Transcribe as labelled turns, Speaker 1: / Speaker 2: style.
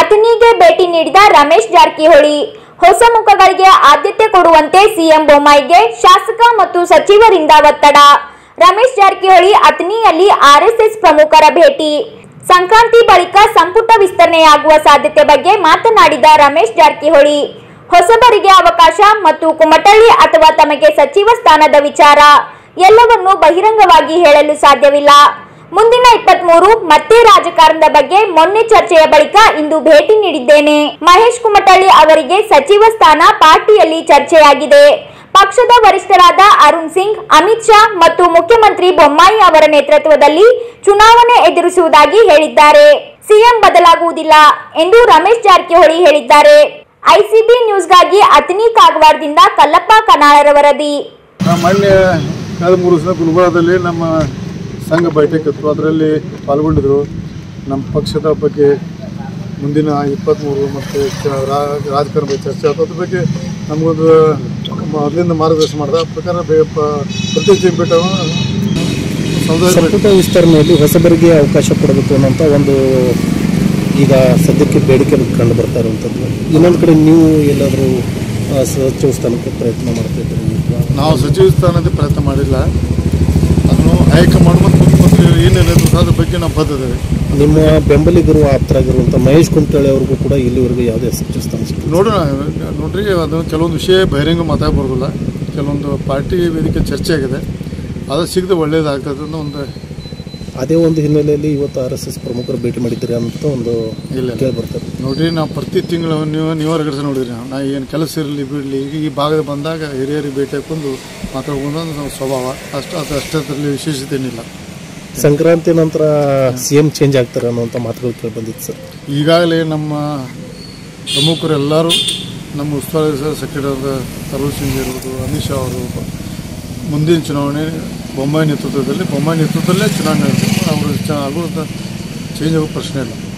Speaker 1: ಅಥಣಿಗೆ ಭೇಟಿ ನೀಡಿದ ರಮೇಶ್ ಜಾರಕಿಹೊಳಿ ಹೊಸ ಮುಖಗಳಿಗೆ ಆದ್ಯತೆ ಕೊಡುವಂತೆ ಸಿಎಂ ಬೊಮ್ಮಾಯಿಗೆ ಶಾಸಕ ಮತ್ತು ಸಚಿವರಿಂದ ಒತ್ತಡ ರಮೇಶ್ ಜಾರಕಿಹೊಳಿ ಅಥಣಿಯಲ್ಲಿ ಆರ್ಎಸ್ಎಸ್ ಪ್ರಮುಖರ ಭೇಟಿ ಸಂಕ್ರಾಂತಿ ಬಳಿಕ ಸಂಪುಟ ವಿಸ್ತರಣೆಯಾಗುವ ಸಾಧ್ಯತೆ ಬಗ್ಗೆ ಮಾತನಾಡಿದ ರಮೇಶ್ ಜಾರಕಿಹೊಳಿ ಹೊಸಬರಿಗೆ ಅವಕಾಶ ಮತ್ತು ಕುಮಟಳ್ಳಿ ಅಥವಾ ತಮಗೆ ಸಚಿವ ಸ್ಥಾನದ ವಿಚಾರ ಎಲ್ಲವನ್ನೂ ಬಹಿರಂಗವಾಗಿ ಹೇಳಲು ಸಾಧ್ಯವಿಲ್ಲ ಮುಂದಿನ ಇಪ್ಪತ್ಮೂರು ಮತ್ತೆ ರಾಜಕಾರಣದ ಬಗ್ಗೆ ಮೊನ್ನೆ ಚರ್ಚೆಯ ಬಳಿಕ ಇಂದು ಭೇಟಿ ನೀಡಿದ್ದೇನೆ ಮಹೇಶ್ ಕುಮಟಳ್ಳಿ ಅವರಿಗೆ ಸಚಿವ ಸ್ಥಾನ ಪಾರ್ಟಿಯಲ್ಲಿ ಚರ್ಚೆಯಾಗಿದೆ ಪಕ್ಷದ ವರಿಷ್ಠರಾದ ಅರುಣ್ ಸಿಂಗ್ ಅಮಿತ್ ಶಾ ಮತ್ತು ಮುಖ್ಯಮಂತ್ರಿ ಬೊಮ್ಮಾಯಿ ಅವರ ನೇತೃತ್ವದಲ್ಲಿ ಚುನಾವಣೆ ಎದುರಿಸುವುದಾಗಿ ಹೇಳಿದ್ದಾರೆ ಸಿಎಂ ಬದಲಾಗುವುದಿಲ್ಲ ಎಂದು ರಮೇಶ್ ಜಾರಕಿಹೊಳಿ ಹೇಳಿದ್ದಾರೆ ಐಸಿಬಿ ನ್ಯೂಸ್ಗಾಗಿ ಅತನಿ ಕಾಗವಾಡದಿಂದ ಕಲ್ಲಪ್ಪ ಕನಾಳರ ವರದಿ
Speaker 2: ನಾವು ಮೊನ್ನೆ ಕಳೆದ ಮೂರು ದಿವಸ ಗುಲ್ಬರ್ಗದಲ್ಲಿ ನಮ್ಮ ಸಂಘ ಬೈಠಕ್ ಇತ್ತು ಅದರಲ್ಲಿ ಪಾಲ್ಗೊಂಡಿದ್ರು ನಮ್ಮ ಪಕ್ಷದ ಬಗ್ಗೆ ಮುಂದಿನ ಇಪ್ಪತ್ತ್ಮೂರು ಮತ್ತು ಚ- ರಾ- ರಾಜಕಾರಣ ಬಗ್ಗೆ ಚರ್ಚೆ ಆಯ್ತು ಅದ್ರ ಬಗ್ಗೆ ನಮಗೊಂದು ಮೊದಲಿಂದ ಮಾರ್ಗದರ್ಶನ ಮಾಡಿದ ಆ ಪ್ರಕಾರ ಬೇ ಪ- ಪ್ರತಿ ಚಿಂಪೇಟ ಸಮುದಾಯ
Speaker 3: ಸಂಪುಟ ವಿಸ್ತರಣೆಯಲ್ಲಿ ಹೊಸಬರಿಗೆ ಅವಕಾಶ ಕೊಡಬೇಕು ಅನ್ನೋಂಥ ಒಂದು ಈಗ ಸದ್ಯಕ್ಕೆ ಬೇಡಿಕೆ ಕಂಡು ಬರ್ತಾ ಇರುವಂಥದ್ದು ಇನ್ನೊಂದು ಕಡೆ ನೀವು ಎಲ್ಲಾದರೂ ಆ, ಸಚಿವ ಸ್ಥಾನಕ್ಕೆ ಪ್ರಯತ್ನ ಮಾಡ್ತಾ ಇದ್ದೀರಿ
Speaker 2: ನಾವು ಸಚಿವ ಸ್ಥಾನದ ಪ್ರಯತ್ನ ಮಾಡಿಲ್ಲ ಅದನ್ನು ಹೈಕಮಾಂಡ್ ಮತ್ತು ಮುಖ್ಯಮಂತ್ರಿ ಏನೇನು ಅದ್ರ ಬಗ್ಗೆ ನಾವು ಬದ್ಧದೇವೆ
Speaker 3: ನಿಮ್ಮ ಬೆಂಬಲಿಗರು ಆಪ್ತರಾಗಿರುವಂಥ ಮಹೇಶ್ ಕುಮಟಳ್ಳಿ ಅವ್ರಿಗೂ ಕೂಡ ಇಲ್ಲಿವರೆಗೂ ಯಾವುದೇ ಸಚಿವ ಸ್ಥಾನ ಸಿಕ್ಕಿಲ್ಲ
Speaker 2: ನೋಡೋಣ ನೋಡ್ರಿ ಅದು ಕೆಲವೊಂದು ವಿಷಯ ಬಹಿರಂಗ ಮಾತಾಡ ಬರೋದಿಲ್ಲ ಕೆಲವೊಂದು ಪಾರ್ಟಿ ವೇದಿಕೆ ಚರ್ಚೆ ಆಗಿದೆ ಅದು ಸಿಗದೆ ಒಳ್ಳೇದಾಗ್ತದೆ ಅನ್ನೋ ಒಂದು
Speaker 3: ಅದೇ ಒಂದು ಹಿನ್ನೆಲೆಯಲ್ಲಿ ಇವತ್ತು ಆರ್ ಎಸ್ ಎಸ್ ಪ್ರಮುಖರು ಭೇಟಿ ಮಾಡಿದ್ದೀರಿ ಅಂತ ಒಂದು
Speaker 2: ಇಲ್ಲ
Speaker 3: ಕೇಳಿ ಬರ್ತದೆ
Speaker 2: ನೋಡ್ರಿ ನಾವು ಪ್ರತಿ ತಿಂಗಳು ನೀವು ನೀವು ಹೊರಗಡೆ ನೋಡಿರಿ ನಾವು ನಾ ಏನು ಕೆಲಸ ಇರಲಿ ಬಿಡಲಿ ಈಗ ಈ ಭಾಗದ ಬಂದಾಗ ಹಿರಿಯರಿಗೆ ಭೇಟಿ ಹಾಕೊಂಡು ಮಾತಾಡ್ಕೊಂಡು ನಮ್ಮ ಸ್ವಭಾವ ಅಷ್ಟು ಅದು ಅಷ್ಟರಲ್ಲಿ ವಿಶೇಷತೆ ಏನಿಲ್ಲ
Speaker 3: ಸಂಕ್ರಾಂತಿ ನಂತರ ಸಿ ಎಂ ಚೇಂಜ್ ಆಗ್ತಾರೆ ಅನ್ನುವಂಥ ಮಾತುಗಳು ಕೇಳಿ ಬಂದಿತ್ತು ಸರ್
Speaker 2: ಈಗಾಗಲೇ ನಮ್ಮ ಪ್ರಮುಖರು ಎಲ್ಲರೂ ನಮ್ಮ ಉಸ್ತುವಾರಿ ಸೆಕ್ರೆಟರಿ ತರುಣ್ ಸಿಂಗ್ ಇರ್ಬೋದು ಅಮಿತ್ ಶಾ ಅವರು ಮುಂದಿನ ಚುನಾವಣೆ ಬೊಮ್ಮಾಯಿ ನೇತೃತ್ವದಲ್ಲಿ ಬೊಮ್ಮಾಯಿ ನೇತೃತ್ವದಲ್ಲೇ ಚುನಾವಣೆ ನಡೆಸಬೇಕು ಅವರು ಚ- ಆಗೋದು ಚೇಂಜ್ ಆಗೋ ಪ್ರಶ್ನೆ ಇಲ್ಲ